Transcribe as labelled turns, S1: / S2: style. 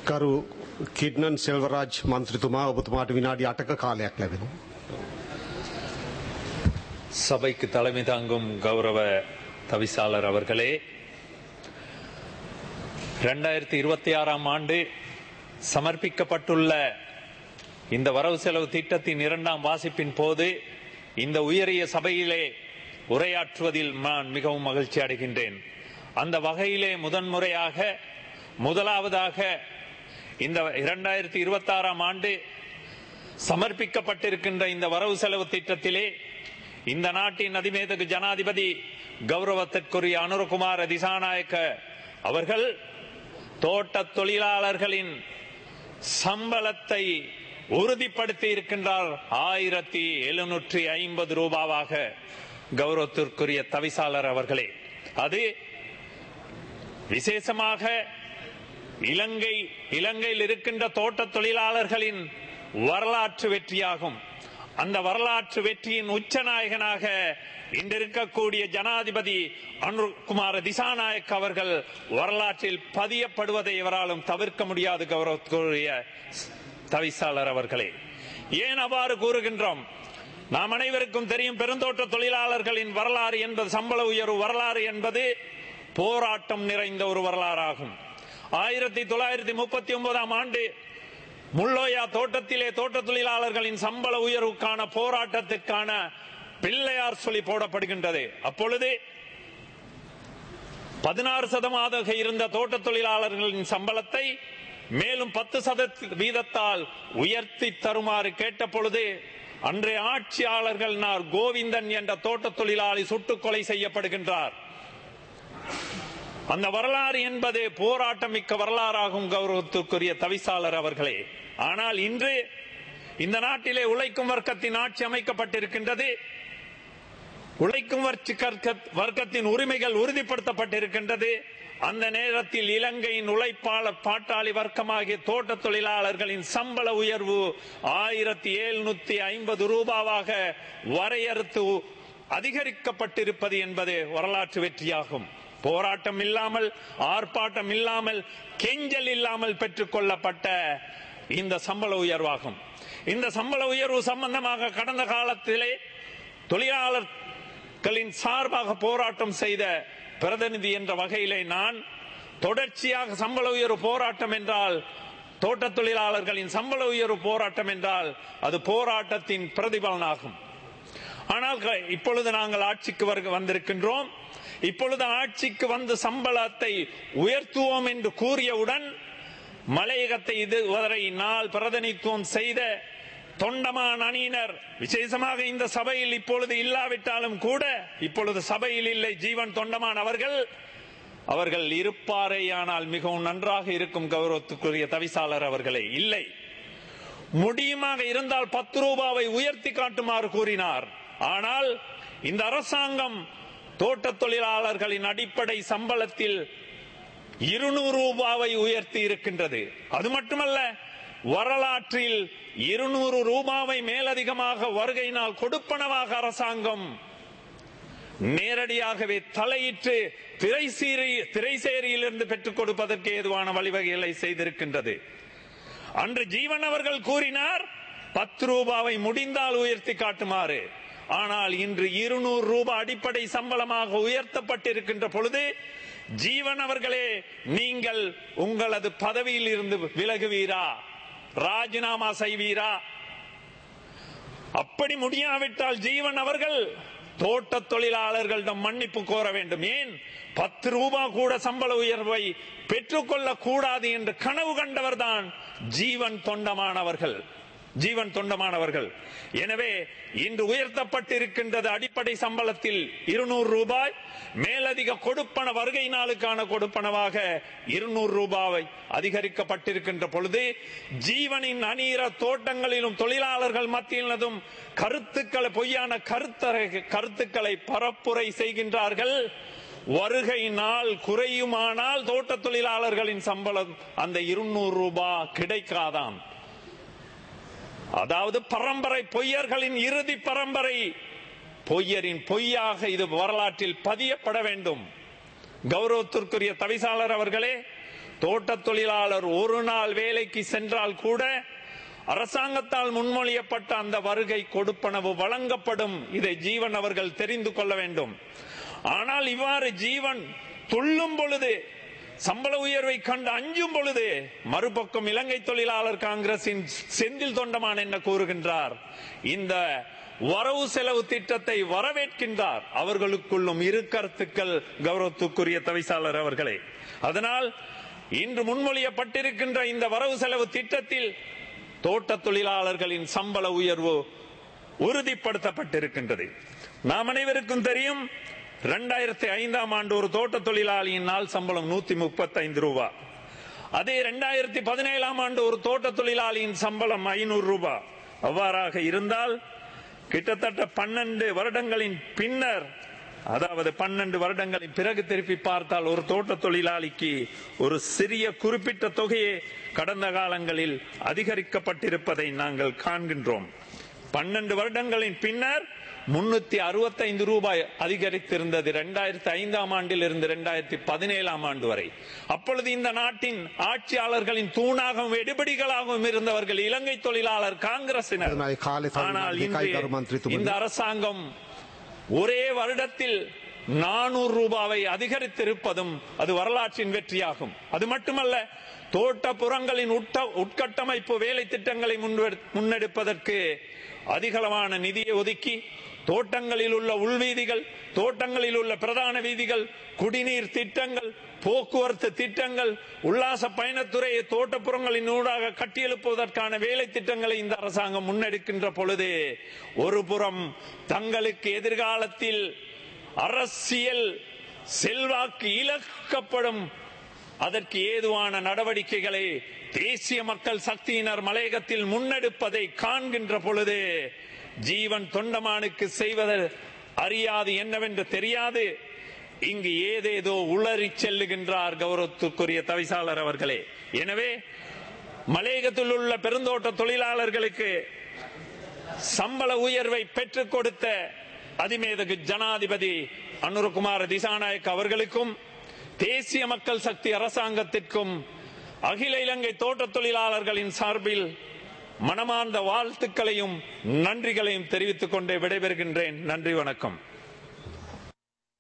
S1: කරු කිඩ්නන් සෙල්වරාජ් මන්ත්‍රතුමා ඔබතුමාට විනාඩි අටක කාලයක් ලැබෙනවා.
S2: சபைக்கு தலைமை தாங்கும் கௌரவ தவிசாளர் அவர்களே ரெண்டாயிரத்தி இருபத்தி ஆறாம் ஆண்டு சமர்ப்பிக்கப்பட்டுள்ள இந்த வரவு செலவு திட்டத்தின் இரண்டாம் வாசிப்பின் போது இந்த உயரிய சபையிலே உரையாற்றுவதில் நான் மிகவும் மகிழ்ச்சி அடைகின்றேன் அந்த வகையிலே முதன்முறையாக முதலாவதாக இந்த இரண்டாயிரத்தி இருபத்தி ஆறாம் ஆண்டு சமர்ப்பிக்கப்பட்டிருக்கின்ற இந்த வரவு செலவு திட்டத்திலே இந்த நாட்டின் அதிமேதகு ஜனாதிபதி கௌரவத்திற்குரிய அனுரகுமார திசாநாயக்க அவர்கள் தோட்ட தொழிலாளர்களின் சம்பளத்தை உறுதிப்படுத்தி இருக்கின்றார் ஆயிரத்தி எழுநூற்றி ஐம்பது ரூபாவாக கௌரவத்திற்குரிய தவிசாளர் அவர்களே அது விசேஷமாக இலங்கை இலங்கையில் இருக்கின்ற தோட்ட தொழிலாளர்களின் வரலாற்று வெற்றியாகும் அந்த வரலாற்று வெற்றியின் உச்சநாயகனாக இன்றிருக்கக்கூடிய ஜனாதிபதி அனுகுமார திசாநாயக் அவர்கள் வரலாற்றில் பதியப்படுவதை எவராலும் தவிர்க்க முடியாது கௌரவத்துக்குரிய தவிசாளர் அவர்களே ஏன் அவ்வாறு கூறுகின்றோம் நாம் அனைவருக்கும் தெரியும் பெருந்தோட்ட தொழிலாளர்களின் வரலாறு என்பது சம்பள உயர்வு வரலாறு என்பது போராட்டம் நிறைந்த ஒரு வரலாறாகும் ஆயிரத்தி தொள்ளாயிரத்தி முப்பத்தி ஒன்பதாம் ஆண்டு முள்ளோயா தோட்டத்திலே தோட்ட தொழிலாளர்களின் சம்பள உயர்வுக்கான போராட்டத்திற்கான பிள்ளையார் சொல்லி போடப்படுகின்றது அப்பொழுது பதினாறு சதமாக இருந்த தோட்ட தொழிலாளர்களின் சம்பளத்தை மேலும் பத்து சத வீதத்தால் உயர்த்தி தருமாறு கேட்ட பொழுது அன்றைய ஆட்சியாளர்கள் நார் கோவிந்தன் என்ற தோட்ட தொழிலாளி சுட்டுக் கொலை செய்யப்படுகின்றார் அந்த வரலாறு என்பது போராட்டம் மிக்க வரலாறாகும் கௌரவத்திற்குரிய தவிசாளர் அவர்களே ஆனால் இன்று இந்த நாட்டிலே உழைக்கும் வர்க்கத்தின் ஆட்சி அமைக்கப்பட்டிருக்கின்றது உழைக்கும் வர்க்கத்தின் உரிமைகள் உறுதிப்படுத்தப்பட்டிருக்கின்றது அந்த நேரத்தில் இலங்கையின் உழைப்பாளர் பாட்டாளி வர்க்கமாகிய தோட்ட தொழிலாளர்களின் சம்பள உயர்வு ஆயிரத்தி எழுநூத்தி ஐம்பது ரூபாவாக வரையறுத்து அதிகரிக்கப்பட்டிருப்பது என்பது வரலாற்று வெற்றியாகும் போராட்டம் இல்லாமல் ஆர்ப்பாட்டம் இல்லாமல் கெஞ்சல் இல்லாமல் பெற்றுக் கொள்ளப்பட்ட இந்த சம்பள உயர்வாகும் இந்த சம்பள உயர்வு சம்பந்தமாக கடந்த காலத்திலே தொழிலாளர்களின் சார்பாக போராட்டம் செய்த பிரதிநிதி என்ற வகையிலே நான் தொடர்ச்சியாக சம்பள உயர்வு போராட்டம் என்றால் தோட்ட தொழிலாளர்களின் சம்பள உயர்வு போராட்டம் என்றால் அது போராட்டத்தின் பிரதிபலனாகும் ஆனால் இப்பொழுது நாங்கள் ஆட்சிக்கு வந்திருக்கின்றோம் இப்பொழுது ஆட்சிக்கு வந்து சம்பளத்தை உயர்த்துவோம் என்று கூறியவுடன் மலையகத்தை இதுவரை நாள் பிரதிநிதித்துவம் செய்த தொண்டமான் அணியினர் விசேஷமாக இந்த சபையில் இப்பொழுது இல்லாவிட்டாலும் கூட இப்பொழுது சபையில் இல்லை ஜீவன் தொண்டமான் அவர்கள் அவர்கள் இருப்பாரேயானால் மிகவும் நன்றாக இருக்கும் கௌரவத்துக்குரிய தவிசாளர் அவர்களே இல்லை முடியுமாக இருந்தால் பத்து ரூபாவை உயர்த்தி காட்டுமாறு கூறினார் ஆனால் இந்த அரசாங்கம் தோட்ட தொழிலாளர்களின் அடிப்படை சம்பளத்தில் இருநூறு ரூபாவை உயர்த்தி இருக்கின்றது அது மட்டுமல்ல வரலாற்றில் இருநூறு ரூபாவை மேலதிகமாக வருகையினால் கொடுப்பனவாக அரசாங்கம் நேரடியாகவே தலையிட்டு திரைசீரி திரைசேரியிலிருந்து பெற்றுக் கொடுப்பதற்கு ஏதுவான வழிவகைகளை செய்திருக்கின்றது அன்று ஜீவன் அவர்கள் கூறினார் பத்து ரூபாவை முடிந்தால் உயர்த்தி காட்டுமாறு ஆனால் இன்று இருநூறு ரூபாய் அடிப்படை சம்பளமாக உயர்த்தப்பட்டிருக்கின்ற பொழுது ஜீவன் அவர்களே நீங்கள் உங்களது பதவியில் இருந்து விலகுவீரா ராஜினாமா செய்வீரா அப்படி முடியாவிட்டால் ஜீவன் அவர்கள் தோட்ட தொழிலாளர்களிடம் மன்னிப்பு கோர வேண்டும் ஏன் பத்து ரூபாய் கூட சம்பள உயர்வை பெற்றுக்கொள்ள கூடாது என்று கனவு கண்டவர்தான் ஜீவன் தொண்டமானவர்கள் ஜீவன் தொண்டமானவர்கள் எனவே இன்று உயர்த்தப்பட்டிருக்கின்றது அடிப்படை சம்பளத்தில் இருநூறு ரூபாய் மேலதிக கொடுப்பன வருகை நாளுக்கான கொடுப்பனவாக இருநூறு ரூபாய் அதிகரிக்கப்பட்டிருக்கின்ற பொழுது ஜீவனின் அநீர தோட்டங்களிலும் தொழிலாளர்கள் மத்தியிலும் கருத்துக்களை பொய்யான கருத்தரை கருத்துக்களை பரப்புரை செய்கின்றார்கள் வருகை நாள் குறையுமானால் தோட்ட தொழிலாளர்களின் சம்பளம் அந்த இருநூறு ரூபாய் கிடைக்காதாம் அதாவது பரம்பரை பொய்யர்களின் இறுதி பரம்பரை பொய்யரின் பொய்யாக இது வரலாற்றில் பதியப்பட வேண்டும் கௌரவத்திற்குரிய தவிசாளர் அவர்களே தோட்ட தொழிலாளர் ஒரு நாள் வேலைக்கு சென்றால் கூட அரசாங்கத்தால் முன்மொழியப்பட்ட அந்த வருகை கொடுப்பனவு வழங்கப்படும் இதை ஜீவன் அவர்கள் தெரிந்து கொள்ள வேண்டும் ஆனால் இவ்வாறு ஜீவன் துள்ளும் பொழுது சம்பள உயர்வை கண்டு அஞ்சும் பொழுது மறுபக்கம் இலங்கை தொழிலாளர் காங்கிரசின் செந்தில் தொண்டமான் என்ன கூறுகின்றார் இந்த வரவு செலவு திட்டத்தை வரவேற்கின்றார் அவர்களுக்குள்ளும் இரு கருத்துக்கள் கௌரவத்துக்குரிய தவிசாளர் அவர்களே அதனால் இன்று முன்மொழியப்பட்டிருக்கின்ற இந்த வரவு செலவு திட்டத்தில் தோட்ட தொழிலாளர்களின் சம்பள உயர்வு உறுதிப்படுத்தப்பட்டிருக்கின்றது நாம் அனைவருக்கும் தெரியும் இரண்டாயிரத்தி ஐந்தாம் ஆண்டு ஒரு தோட்ட தொழிலாளியின் நாள் சம்பளம் நூத்தி முப்பத்தைந்து ரூபாய் அதே இரண்டாயிரத்தி பதினேழாம் ஆண்டு ஒரு தோட்ட தொழிலாளியின் சம்பளம் ஐநூறு ரூபாய் அவ்வாறாக இருந்தால் கிட்டத்தட்ட பன்னெண்டு வருடங்களின் பின்னர் அதாவது பன்னெண்டு வருடங்களின் பிறகு திருப்பி பார்த்தால் ஒரு தோட்ட தொழிலாளிக்கு ஒரு சிறிய குறிப்பிட்ட தொகையே கடந்த காலங்களில் அதிகரிக்கப்பட்டிருப்பதை நாங்கள் காண்கின்றோம் பன்னெண்டு வருடங்களின் பின்னர் முன்னூத்தி அறுபத்தைந்து ரூபாய் அதிகரித்திருந்தது இரண்டாயிரத்தி ஐந்தாம் ஆண்டில் இருந்து இரண்டாயிரத்தி பதினேழாம் ஆண்டு வரை அப்பொழுது இந்த நாட்டின் ஆட்சியாளர்களின் தூணாகவும் எடுபடிகளாகவும் இருந்தவர்கள் இலங்கை தொழிலாளர் காங்கிரசினர்
S1: அதனால் காலை சமயம்
S2: ஆனால்
S1: அதிகாரி
S2: இன்று
S1: கருமந்திரித்துவம்.
S2: இந்த அரசாங்கம் ஒரே வருடத்தில் நானூறு ரூபாவை அதிகரித்திருப்பதும் அது வரலாற்றின் வெற்றியாகும் அது மட்டுமல்ல தோட்டப்புறங்களின் உட்ட- உட்கட்டமைப்பு வேலை திட்டங்களை முன்வெடு- முன்னெடுப்பதற்கு அதிகளவான நிதியை ஒதுக்கி தோட்டங்களில் உள்ள உள்வீதிகள் தோட்டங்களில் உள்ள பிரதான வீதிகள் குடிநீர் திட்டங்கள் போக்குவரத்து திட்டங்கள் உல்லாச பயணத்துறையை தோட்டப்புறங்களின் ஊடாக கட்டியெழுப்புவதற்கான வேலை திட்டங்களை இந்த அரசாங்கம் முன்னெடுக்கின்ற பொழுது ஒரு புறம் தங்களுக்கு எதிர்காலத்தில் அரசியல் செல்வாக்கு இழக்கப்படும் அதற்கு ஏதுவான நடவடிக்கைகளை தேசிய மக்கள் சக்தியினர் மலையகத்தில் முன்னெடுப்பதை காண்கின்ற பொழுது ஜீவன் தொண்டமானுக்கு செய்வது அறியாது என்னவென்று தெரியாது இங்கு ஏதேதோ உளறி செல்லுகின்றார் கௌரவத்துக்குரிய தவிசாளர் அவர்களே எனவே மலையகத்தில் உள்ள பெருந்தோட்ட தொழிலாளர்களுக்கு சம்பள உயர்வை பெற்றுக் கொடுத்த அதிமேதகு ஜனாதிபதி அனுரகுமார திசாநாயக் அவர்களுக்கும் தேசிய மக்கள் சக்தி அரசாங்கத்திற்கும் அகில இலங்கை தோட்ட தொழிலாளர்களின் சார்பில் மனமார்ந்த வாழ்த்துக்களையும் நன்றிகளையும் தெரிவித்துக் கொண்டே விடைபெறுகின்றேன் நன்றி வணக்கம்